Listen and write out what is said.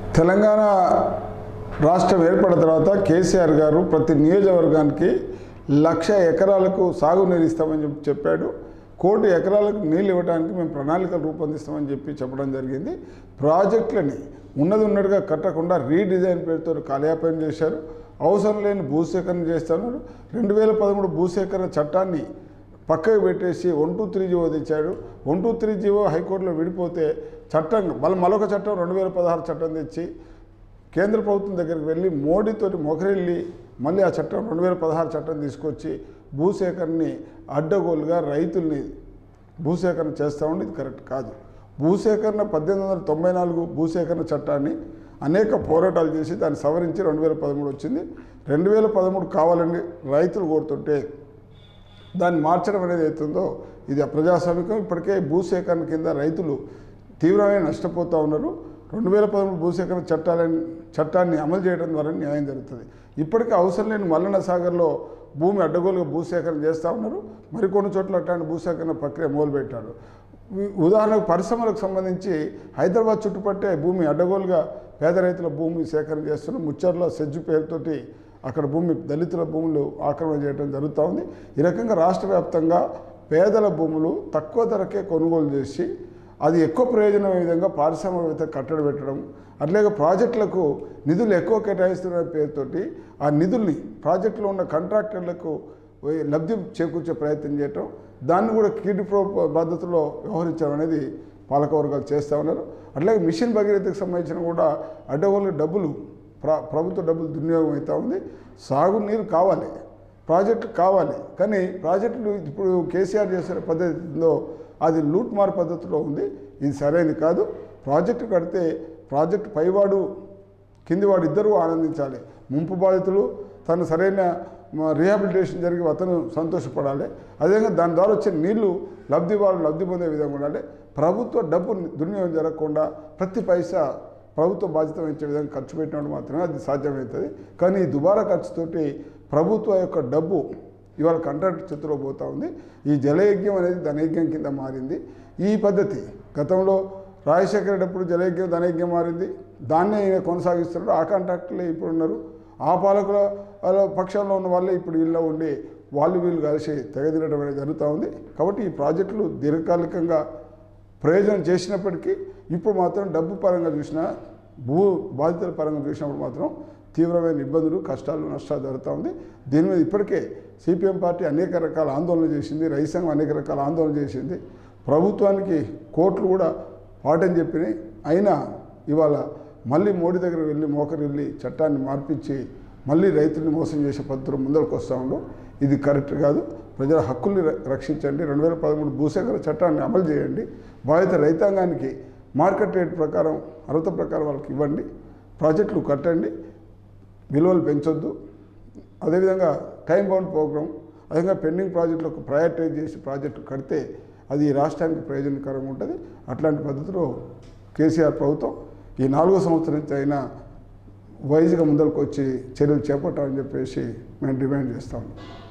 తెలంగాణ రాష్ట్రం ఏర్పడిన తర్వాత కేసీఆర్ గారు ప్రతి నియోజకవర్గానికి లక్ష ఎకరాలకు సాగునీరు ఇస్తామని చెప్పి చెప్పాడు కోటి ఎకరాలకు నీళ్ళు ఇవ్వడానికి మేము ప్రణాళికలు రూపొందిస్తామని చెప్పి చెప్పడం జరిగింది ప్రాజెక్టులని ఉన్నది ఉన్నట్టుగా కట్టకుండా రీడిజైన్ పేరుతో కాలయాపన చేశారు అవసరం లేని భూసేకరణ చేస్తున్నారు రెండు వేల పదమూడు భూసేకరణ చట్టాన్ని పక్కకు పెట్టేసి వన్ టూ త్రీ జీవో తెచ్చాడు వన్ టూ త్రీ జీవో హైకోర్టులో విడిపోతే చట్టం మళ్ళీ మరొక చట్టం రెండు వేల పదహారు చట్టం తెచ్చి కేంద్ర ప్రభుత్వం దగ్గరికి వెళ్ళి మోడీతోటి మొకరెళ్ళి మళ్ళీ ఆ చట్టం రెండు వేల పదహారు చట్టం తీసుకొచ్చి భూసేకరణని అడ్డగోలుగా రైతుల్ని భూసేకరణ చేస్తూ ఉండి ఇది కరెక్ట్ కాదు భూసేకరణ పద్దెనిమిది వందల తొంభై నాలుగు భూసేకరణ చట్టాన్ని అనేక పోరాటాలు చేసి దాన్ని సవరించి రెండు వేల పదమూడు వచ్చింది రెండు వేల పదమూడు కావాలని రైతులు కోరుతుంటే దాన్ని మార్చడం అనేది అవుతుందో ఇది అప్రజాస్వామికం ఇప్పటికే భూసేకరణ కింద రైతులు తీవ్రమైన నష్టపోతూ ఉన్నారు రెండు వేల పదమూడు భూసేకరణ చట్టాలని చట్టాన్ని అమలు చేయడం ద్వారా న్యాయం జరుగుతుంది ఇప్పటికే అవసరం లేని మల్లన్న సాగర్లో భూమి అడ్డగోలుగా భూసేకరణ చేస్తూ ఉన్నారు మరికొన్ని చోట్ల అట్లాంటి భూసేకరణ ప్రక్రియ మొదలుపెట్టారు ఉ- ఉదాహరణకు పరిశ్రమలకు సంబంధించి హైదరాబాద్ చుట్టుపట్టే భూమి అడ్డగోలుగా పేద రైతుల భూమి సేకరణ చేస్తున్నారు ముచ్చర్లో సెజ్జు పేరుతోటి అక్కడ భూమి దళితుల భూములు ఆక్రమణ చేయడం జరుగుతూ ఉంది ఈ రకంగా రాష్ట్ర వ్యాప్తంగా పేదల భూములు తక్కువ ధరకే కొనుగోలు చేసి అది ఎక్కువ ప్రయోజనం విధంగా పారిశ్రామికవేత్త కట్టడి పెట్టడం అట్లాగే ప్రాజెక్టులకు నిధులు ఎక్కువ కేటాయిస్తున్న పేరుతోటి ఆ నిధుల్ని ప్రాజెక్టులో ఉన్న కాంట్రాక్టర్లకు వే- లబ్ధి చేకూర్చే ప్రయత్నం చేయటం దాన్ని కూడా కీడి ప్రో పద్ధతిలో వ్యవహరించడం అనేది పాలకవర్గాలు చేస్తూ ఉన్నారు అట్లాగే మిషన్ భగీరథకు సంబంధించిన కూడా అడ్డగోలు డబ్బులు ప్ర ప్రభుత్వ డబ్బులు దుర్వినియోగం అవుతూ ఉంది సాగునీరు కావాలి ప్రాజెక్టులు కావాలి కానీ ప్రాజెక్టులు ఇప్పుడు కేసీఆర్ చేసిన పద్ధతిలో అది లూట్ మార్ పద్ధతిలో ఉంది ఇది సరైనది కాదు ప్రాజెక్టు కడితే ప్రాజెక్టు పైవాడు కిందివాడు ఇద్దరూ ఆనందించాలి ముంపు బాధితులు తను సరైన మ, రీహాబిలిటేషన్ జరిగి అతను సంతోషపడాలి అదేవిధంగా దాని ద్వారా వచ్చే నీళ్లు లబ్ధి వాళ్ళు లబ్ధి పొందే విధంగా ఉండాలి ప్రభుత్వ డబ్బు దుర్వినియోగం జరగకుండా ప్రతి పైసా ప్రభుత్వ బాధ్యత వహించే విధంగా ఖర్చు పెట్టినప్పుడు మాత్రమే అది సాధ్యమవుతుంది కానీ ఈ దుబారా ఖర్చుతోటి ప్రభుత్వ యొక్క డబ్బు ఇవాళ కాంట్రాక్ట్ చేతిలో పోతూ ఉంది ఈ జలయజ్ఞం అనేది ధనయజ్ఞం కింద మారింది ఈ పద్ధతి గతంలో రాజశేఖర రెడ్డి అప్పుడు జలయజ్ఞం ధనయజ్ఞం మారింది దాన్నే ఈయన కొనసాగిస్తున్నాడు ఆ కాంట్రాక్టులే ఇప్పుడు ఉన్నారు ఆ పాలకుల వాళ్ళ పక్షంలో ఉన్న వాళ్ళే ఇప్పుడు వీళ్ళలో ఉండి వాళ్ళు వీళ్ళు కలిసి తెగదిరడం అనేది జరుగుతూ ఉంది కాబట్టి ఈ ప్రాజెక్టులు దీర్ఘకాలికంగా ప్రయోజనం చేసినప్పటికీ ఇప్పుడు మాత్రం డబ్బు పరంగా చూసినా భూ బాధితుల పరంగా చూసినప్పుడు మాత్రం తీవ్రమైన ఇబ్బందులు కష్టాలు నష్టాలు జరుగుతూ ఉంది దీని మీద ఇప్పటికే సిపిఎం పార్టీ అనేక రకాల ఆందోళన చేసింది రైతు సంఘం అనేక రకాల ఆందోళన చేసింది ప్రభుత్వానికి కోర్టులు కూడా పాఠం చెప్పినాయి అయినా ఇవాళ మళ్ళీ మోడీ దగ్గర వెళ్ళి మోకరు వెళ్ళి చట్టాన్ని మార్పించి మళ్ళీ రైతుల్ని మోసం చేసే పద్ధతులు ముందరకు వస్తూ ఉండు ఇది కరెక్ట్ కాదు ప్రజల హక్కుల్ని ర- రక్షించండి రెండు వేల పదమూడు భూసేకరణ చట్టాన్ని అమలు చేయండి బాధిత రైతాంగానికి మార్కెట్ రేట్ ప్రకారం అర్హత ప్రకారం వాళ్ళకి ఇవ్వండి ప్రాజెక్టులు కట్టండి విలువలు పెంచొద్దు అదేవిధంగా టైం బౌండ్ ప్రోగ్రామ్ అదేవిధంగా పెండింగ్ ప్రాజెక్టులకు ప్రయారిటైజ్ చేసి ప్రాజెక్టు కడితే అది ఈ రాష్ట్రానికి ప్రయోజనకరంగా ఉంటుంది అట్లాంటి పద్ధతిలో కేసీఆర్ ప్రభుత్వం ఈ నాలుగో సంవత్సరం నుంచి అయినా వైజ్గా ముందరకు వచ్చి చర్యలు చేపట్టాలని చెప్పేసి మేము డిమాండ్ చేస్తాము